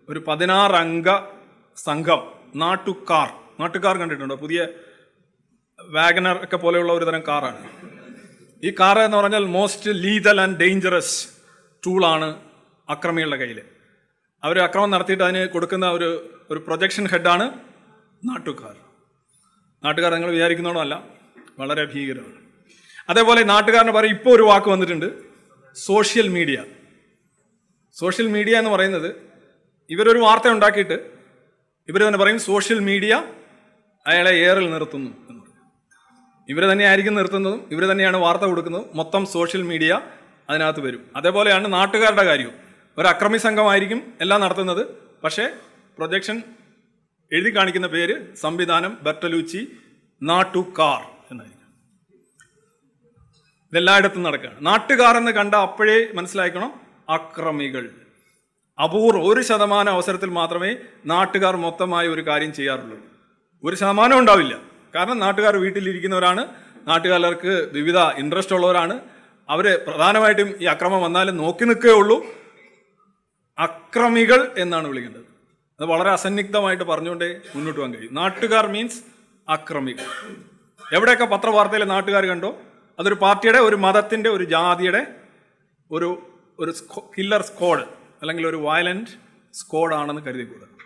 ഒരു പതിനാറംഗ സംഘം നാട്ടുകാർ നാട്ടുകാർ കണ്ടിട്ടുണ്ടോ പുതിയ വാഗനർ ഒക്കെ പോലെയുള്ള ഒരു തരം കാറാണ് ഈ കാർ എന്ന് പറഞ്ഞാൽ മോസ്റ്റ് ലീതൽ ആൻഡ് ഡേഞ്ചറസ് ടൂളാണ് അക്രമികളുടെ കയ്യിൽ അവർ അക്രമം നടത്തിയിട്ട് അതിന് കൊടുക്കുന്ന ഒരു ഒരു പ്രൊജക്ഷൻ ഹെഡാണ് നാട്ടുകാർ നാട്ടുകാർ നിങ്ങൾ വിചാരിക്കുന്നതോടല്ല വളരെ ഭീകരമാണ് അതേപോലെ നാട്ടുകാരന് പറയും ഇപ്പോൾ ഒരു വാക്ക് വന്നിട്ടുണ്ട് സോഷ്യൽ മീഡിയ സോഷ്യൽ മീഡിയ എന്ന് പറയുന്നത് ഇവരൊരു വാർത്ത ഉണ്ടാക്കിയിട്ട് ഇവർ തന്നെ പറയും സോഷ്യൽ മീഡിയ അയാളെ ഏറിൽ നിർത്തുന്നു എന്ന് പറയും ഇവർ തന്നെയായിരിക്കും നിർത്തുന്നതും ഇവർ തന്നെയാണ് വാർത്ത കൊടുക്കുന്നതും മൊത്തം സോഷ്യൽ മീഡിയ അതിനകത്ത് വരും അതേപോലെയാണ് നാട്ടുകാരുടെ കാര്യവും ഒരു അക്രമി സംഘമായിരിക്കും എല്ലാം നടത്തുന്നത് പക്ഷേ പ്രൊജക്ഷൻ എഴുതി കാണിക്കുന്ന പേര് സംവിധാനം ബെർട്ടലൂച്ചി നാട്ടുകാർ എന്നായിരിക്കും ഇതെല്ലായിടത്തും നടക്കുകയാണ് നാട്ടുകാർ എന്ന് കണ്ട അപ്പോഴേ മനസ്സിലാക്കണം അക്രമികൾ അപൂർവം ഒരു ശതമാനം അവസരത്തിൽ മാത്രമേ നാട്ടുകാർ മൊത്തമായി ഒരു കാര്യം ചെയ്യാറുള്ളൂ ഒരു ശതമാനം ഉണ്ടാവില്ല കാരണം നാട്ടുകാർ വീട്ടിലിരിക്കുന്നവരാണ് നാട്ടുകാർക്ക് വിവിധ ഇൻട്രസ്റ്റ് ഉള്ളവരാണ് അവര് പ്രധാനമായിട്ടും ഈ അക്രമം വന്നാലും നോക്കി നിൽക്കേ ഉള്ളൂ അക്രമികൾ എന്നാണ് വിളിക്കേണ്ടത് അത് വളരെ അസന്നിഗ്ധമായിട്ട് പറഞ്ഞുകൊണ്ടേ മുന്നോട്ട് പോകാൻ കഴിയും നാട്ടുകാർ മീൻസ് അക്രമികൾ എവിടെയൊക്കെ പത്രവാർത്തയിൽ നാട്ടുകാർ കണ്ടോ അതൊരു പാർട്ടിയുടെ ഒരു മതത്തിന്റെ ഒരു ജാതിയുടെ ഒരു ഒരു കില്ലർ സ്ക്വാഡ് അല്ലെങ്കിൽ ഒരു വയലന്റ് സ്ക്വാഡ് ആണെന്ന് കരുതിക്കൂടാ